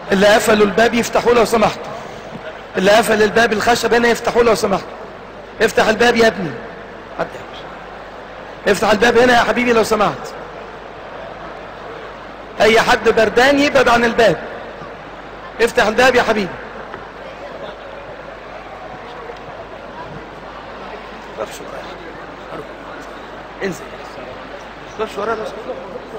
اللي قفلوا الباب يفتحوه لو سمحتوا اللي قفل الباب الخشب هنا يفتحوه لو سمحتوا افتح الباب يا ابني عدي يا باشا. افتح الباب هنا يا حبيبي لو سمحت اي حد بردان يبعد عن الباب افتح الباب يا حبيبي تقفش ورايا أرجوك. انزل تقفش ورايا لو سمحت.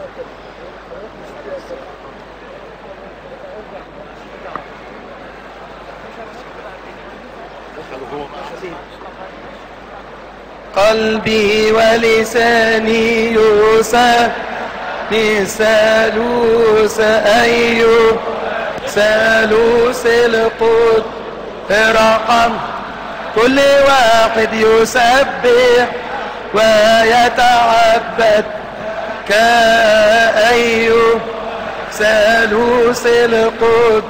قلبي ولساني يوسف سالوس أيوب سالوس القدس رقم كل واحد يسبح ويتعبد كأيوب سالوس القدس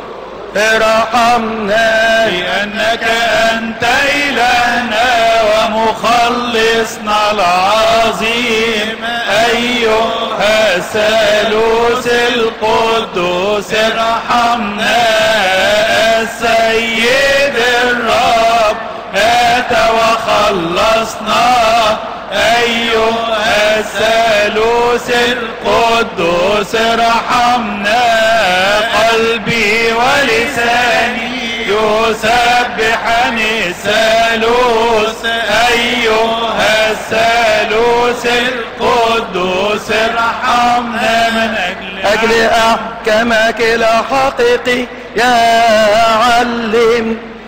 ارحمنا لأنك أنت إلهنا ومخلصنا العظيم أيها الثالوث القدوس ارحمنا السيد الرب أتى وخلصنا أيها الثالوث القدوس ارحمنا قلبي ولساني يسبحني الثالوث أيها الثالوث القدوس ارحمنا من أجل أجل أحكامك الحقيقي يا علم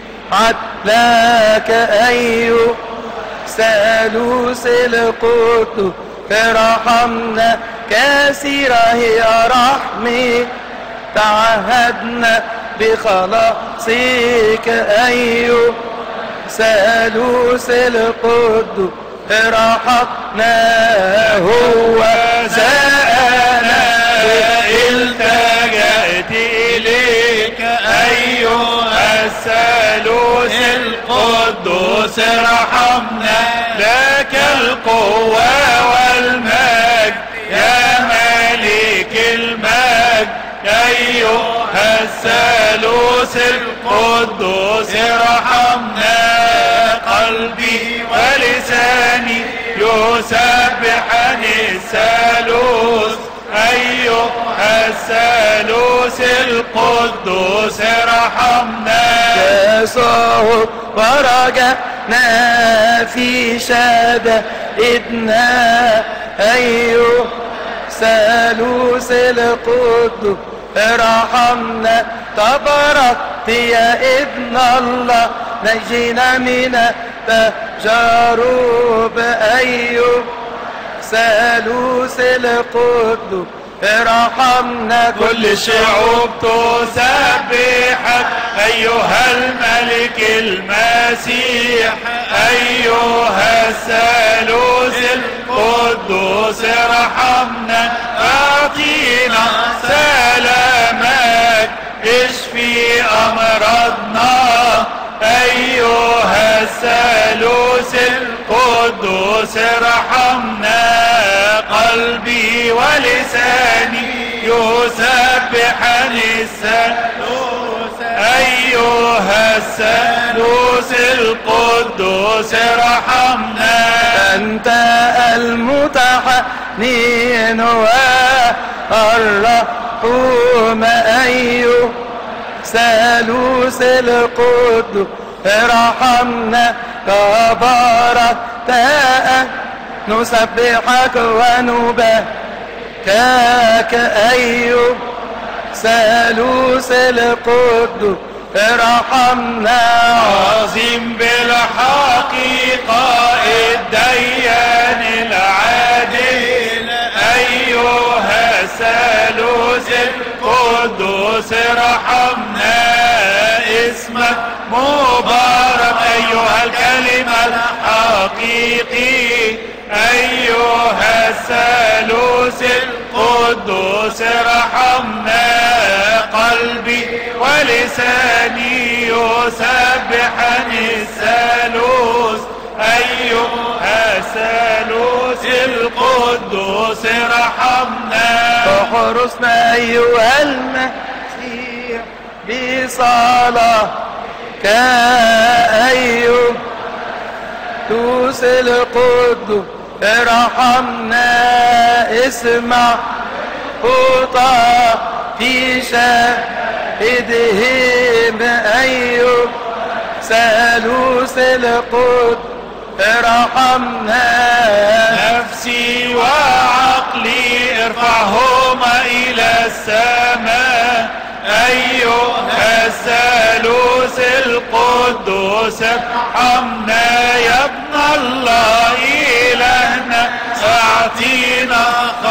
عدلك أيها ثالوث القدس فرحمنا كثيرة هي رحمي تعهدنا بخلاصك أيها ثالوث القدس رحمنا هو زانا التجأت إليك أيها الثالوث القدوس ارحمنا لك القوة والمجد يا ملك المجد أيها الثالوث القدوس ارحمنا قلبي ولساني يسبحني الثالوث أيها الثالوث القدوس ارحمنا يسوع ورجعنا في شدائدنا أيها ثالوث القدس ارحمنا تباركت يا ابن الله نجينا من تجارب أيوب ثالوث القدس ارحمنا كل الشعوب تسبحك أيها الملك المسيح أيها الثالوث القدوس ارحمنا أعطينا سلامك اشفي أمراضنا أيها الثالوث القدوس ارحمنا قلبي ولساني يسبحني الثالوث أيها الثالوث القدوس ارحمنا أنت المتحنين والرحوم أيها ثالوث القدس ارحمنا تبارك نسبحك ونبكاك أيها ثالوث القدس ارحمنا عظيم بالحقيقة الديان العادل أيها الثالوث القدوس ارحمنا اسمك مبارك أيها الكلمة الحقيقي أيها الثالوث القدوس ارحمنا قلبي ولساني يسبحني الثالوث أيها الثالوث القدوس ارحمنا احرسنا أيها المسيح بصلاة كأيوب توس القدس ارحمنا اسمع خطى في شاهدهم أيوب ثالوث القدس ارحمنا نفسي وعقلي ارفعهما إلى السماء أيها الثالوث القدوس ارحمنا يا ابن الله إلهنا أعطينا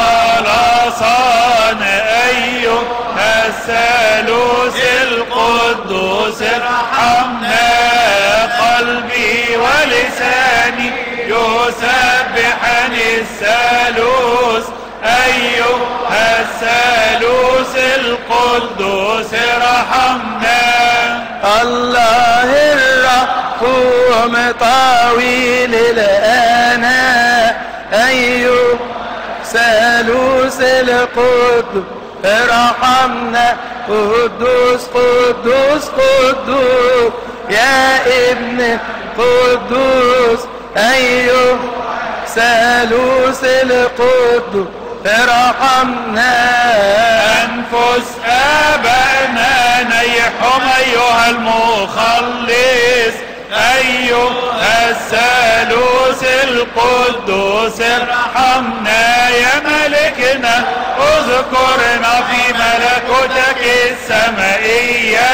خلاصنا أيها الثالوث القدوس ارحمنا قلبي ولساني يسبحني الثالوث أيها الثالوث القدوس ارحمنا الله الرحوم طويل الآناء أيوب ثالوث القدس ارحمنا قدوس قدوس قدوس يا ابن قدوس أيوب ثالوث القدس ارحمنا أنفس آبانا نيحهم أيها المخلص أيها الثالوث القدوس ارحمنا يا ملكنا اذكرنا في ملكوتك السمائية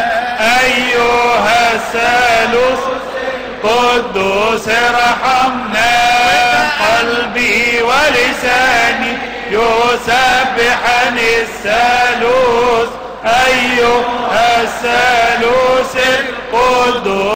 أيها الثالوث قدوس ارحمنا قلبي ولساني يسبحني الثالوث أيها الثالوث القدوس